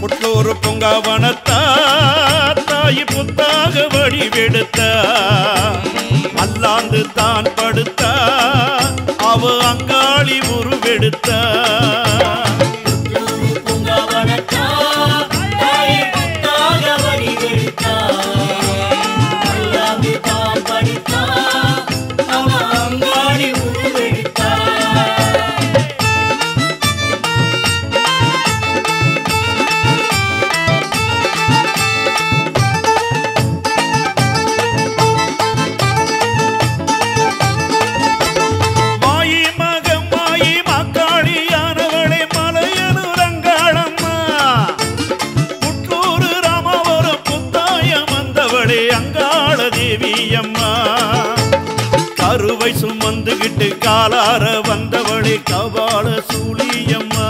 புட்லூர் பொங்கவனத்தா தாய் புத்தாக வடிவெடுத்தா அல்லாந்து தான் படுத்தா அவ அங்காளி உருவெடுத்தா பூங்காவனத்தா, தாயே புத்தாக வடிவெடுத்தா. அல்லாது தான் படித்தா, அவ அங்காடி உருவெடுத்தா. மாயி மகம் மாயி மக்காளியானவளே மலையனுரங்காளம்மா புட்லூர் ராமவரம் புத்தாயம் வந்தவளே அங்காள தேவியம்மா கருவை சுமந்துகிட்டு காலார வந்தவளே கபால சூழியம்மா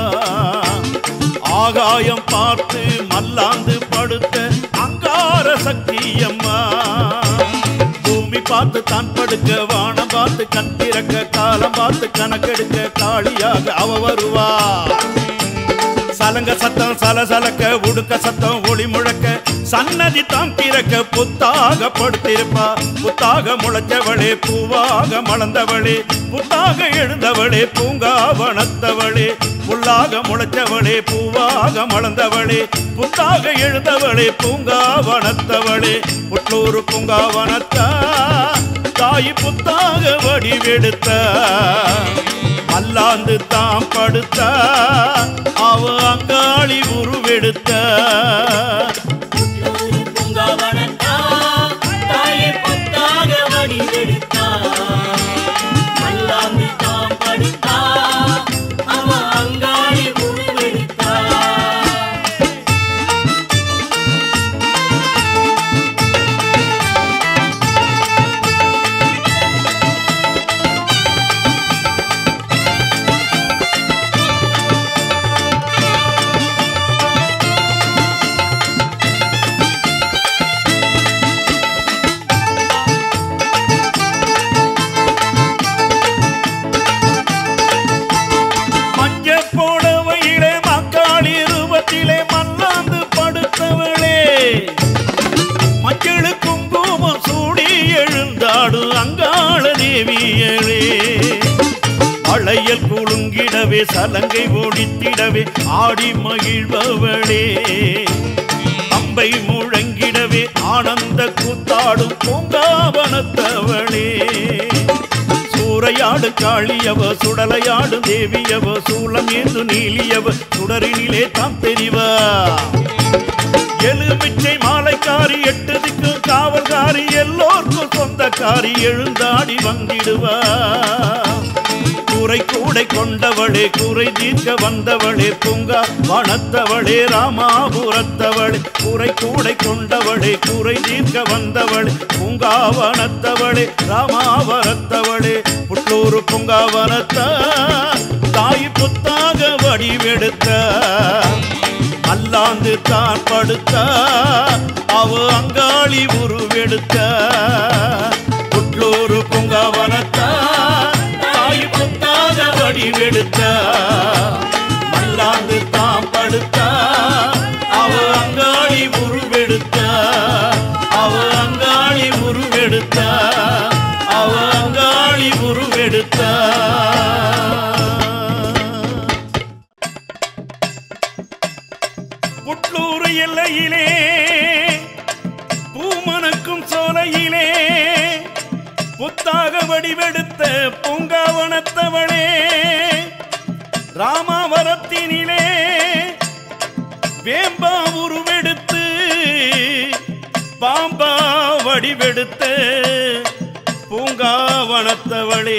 ஆகாயம் பார்த்து மல்லாந்து படுத்த அங்கார சக்தியம்மா பூமி பார்த்து தான் படுக்க வானம் பார்த்து கண் திறக்க காலம் பார்த்து கணக்கெடுக்க காளியாக அவ வருவா சலங்க சத்தம் சலசலக்க உடுக்க சத்தம் ஒளி முழக்க சன்னதி தான் திறக்க புத்தாக படுத்திருப்பா புத்தாக முளைச்சவளே பூவாக மலர்ந்தவளே புத்தாக எழுந்தவளே பூங்காவனத்தவளே புல்லாக முளைச்சவளே பூவாக மலர்ந்தவளே புத்தாக எழுந்தவளே பூங்காவனத்தவளே புட்லூர் பூங்காவனத்தா தாய் புத்தாக வடிவெடுத்த அல்லாந்து தாம் படுத்த அவ அங்காளி உருவெடுத்த புட்லூர் பூங்காவனத்தா, தாயே புத்தாக வடிவெடுத்தா. அல்லாது தான் படித்தா, அவ அங்காடி உருவெடுத்தா. மஞ்ச போடவையிலே மக்காளி ரூபத்திலே மல்லாந்து படுத்தவளே மஞ்சள் குங்குமம் சூடி எழுந்தாடு அங்காள தேவியளே அழையல் குலுங்கிடவே சலங்கை ஓடித்திடவே ஆடி மகிழ்பவளே அம்பை முழங்கிடவே ஆனந்த கூத்தாடும் பூங்காவனத்தவளே சூறையாடு காளியவ சுடலையாடு தேவியவ சூலம் ஏந்து நீலியவ சுடரினிலே தாம் தெரிவா எலுமிச்சை மாலைக்காரி எட்டு திக்கும் காவல்காரி எல்லோர்க்கும் சொந்தக்காரி எழுந்தாடி வந்திடுவா குறை கூடை கொண்டவளே குறை தீர்க்க வந்தவளே பூங்கா வனத்தவளே ராமாபுரத்தவளே குறை கூடை கொண்டவளே குறை தீர்க்க வந்தவளே பூங்காவனத்தவளே ராமாவரத்தவளே புட்லூர் பூங்காவனத்த தாய் புத்தாக வடிவெடுத்த அல்லாந்து தான் படுத்த அவ அங்காளி உருவெடுத்த புட்லூர் பூங்காவனத்த தாய் புத்தாக வடிவெடுத்த அல்லாந்து தான் படுத்த அவ அங்காளி உருவெடுத்த அவ அங்காளி உருவெடுத்த அவ அங்காளி உருவெடுத்த புட்லூர் எல்லையிலே பூமணக்கும் சோலையிலே புத்தாக வடிவெடுத்த பூங்காவனத்தவளே ராமாவரத்தினிலே வேம்பா உருவெடுத்து பாம்பா வடிவெடுத்த பூங்காவனத்தவளே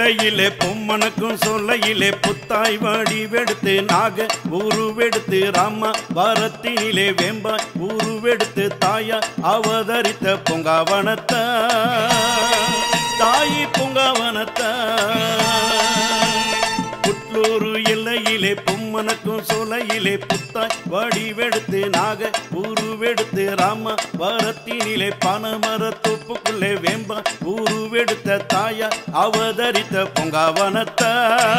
இலையிலே பொம்மனுக்கும் சொல்லையிலே புத்தாய் வடிவெடுத்து நாக உருவெடுத்து ராமா வரத்தினிலே வேம்பாய் உருவெடுத்து தாயா அவதரித்த பொங்காவனத்தா தாயி பொங்காவனத்தா புட்லூரு எல்லையிலே பொம்மனுக்கும் சொலையிலே புத்தாய் வடிவெடுத்து நாக உருவெடுத்து ராம வரத்தினிலே பனமர தொப்புக்குள்ளே வேம்பா உருவெடுத்த தாயா அவதரித்த பொங்காவனத்தா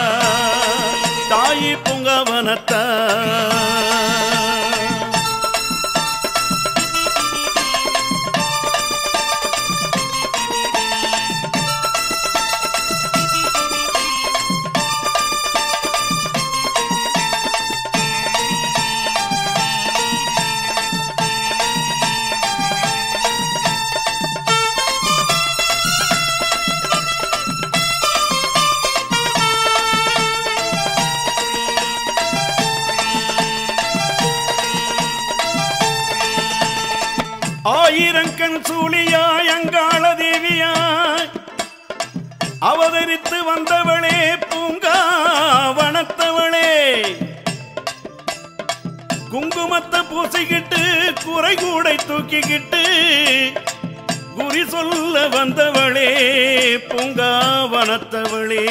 தாயி பொங்காவனத்தா ஆயிரங்கண் சூழியாய் அங்காள தேவியாய் அவதரித்து வந்தவளே பூங்கா வனத்தவளே குங்குமத்தை பூசிக்கிட்டு குறை கூடை தூக்கிக்கிட்டு குறி சொல்ல வந்தவளே பூங்கா வனத்தவளே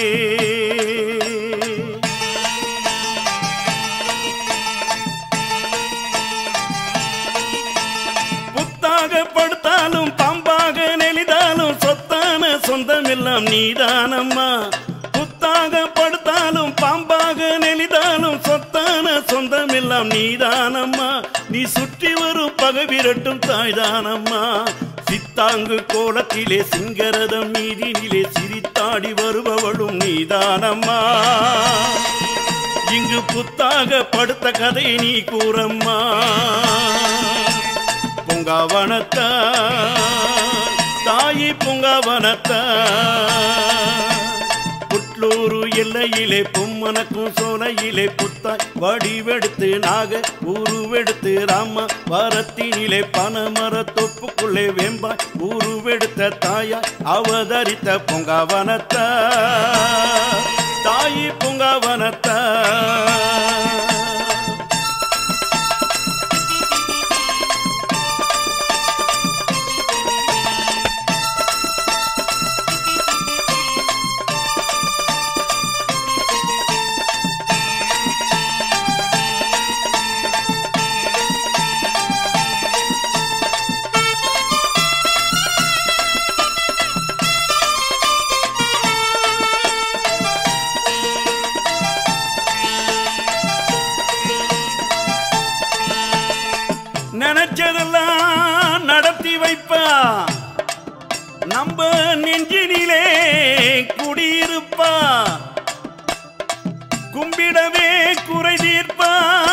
புத்தாக படுத்தாலும் பாம்பாக நெளிதாலும் சொத்தான சொந்தமெல்லாம் நீதானம்மா புத்தாக படுத்தாலும் பாம்பாக நெளிதாலும் சொத்தான சொந்தமெல்லாம் நீதானம்மா நீ சுற்றி வரும் பகை விரட்டும் தாய்தானம்மா சித்தாங்கு கோலத்திலே சிங்கரதம் மீதினிலே சிரித்தாடி வருபவளும் நீதானம்மா இங்கு புத்தாக படுத்த கதை நீ கூறம்மா பொங்காவனத்தா தாயி பொங்காவனத்தா புட்லூரு எல்லையிலே பொம்மனக்கும் சோலையிலே புத்தாய் வடிவெடுத்து நாக உருவெடுத்து ராம வரத்தினிலே பனமர தொப்புக்குள்ளே வேம்பாய் உருவெடுத்த தாயா அவதரித்த பொங்காவனத்தா தாயி பொங்காவனத்தா நினைச்சதெல்லாம் நடத்தி வைப்பா நம்ம நெஞ்சினிலே குடியிருப்பா கும்பிடவே குறை தீர்ப்பா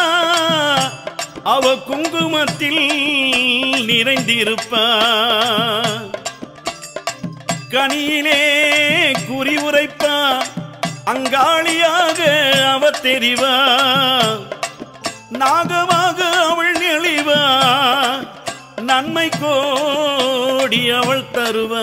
அவ குங்குமத்தில் நிறைந்திருப்பா கனியிலே குறி உரைப்பா அங்காளியாக அவ தெரிவா நாகமாக அவள் நெளிவா நன்மை கோடி அவள் தருவா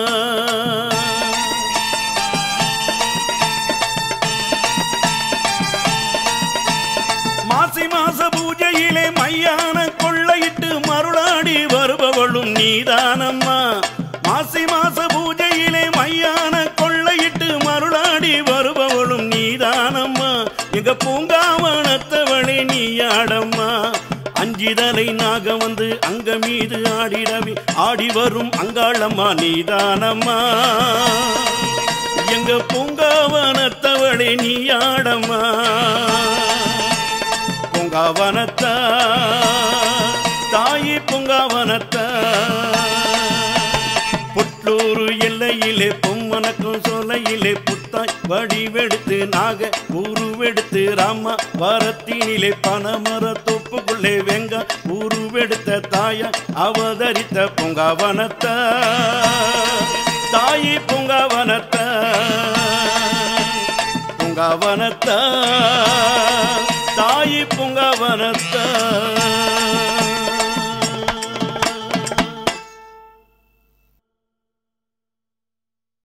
மாசி மாச பூஜையிலே மையான கொள்ளையிட்டு மருளாடி வருபவளும் நீதானம்மா மாசி மாச பூஜையிலே மையான கொள்ளையிட்டு மருளாடி வருபவளும் நீதானம்மா எங்க பூங்காவனத்தவளே நீயாடம்மா அஞ்சிதலை நாக வந்து அங்க மீது ஆடிடவே ஆடி வரும் அங்காளம்மா நீதானம்மா எங்க பூங்காவனத்தவளே நீயாடம்மா பூங்காவனத்தா தாயி பூங்காவனத்தா புட்லூரு எல்லையிலே பொம்மனக்கும் சோலையிலே புத்தாய் வடிவெடுத்து நாக உருவெடுத்து ராமா வரத்தினிலே பனமர தொப்புக்குள்ளே வெங்க உருவெடுத்த தாயா அவதரித்த பூங்காவனத்தா தாயி பூங்காவனத்தா பூங்காவனத்தா தாயி பூங்காவனத்தா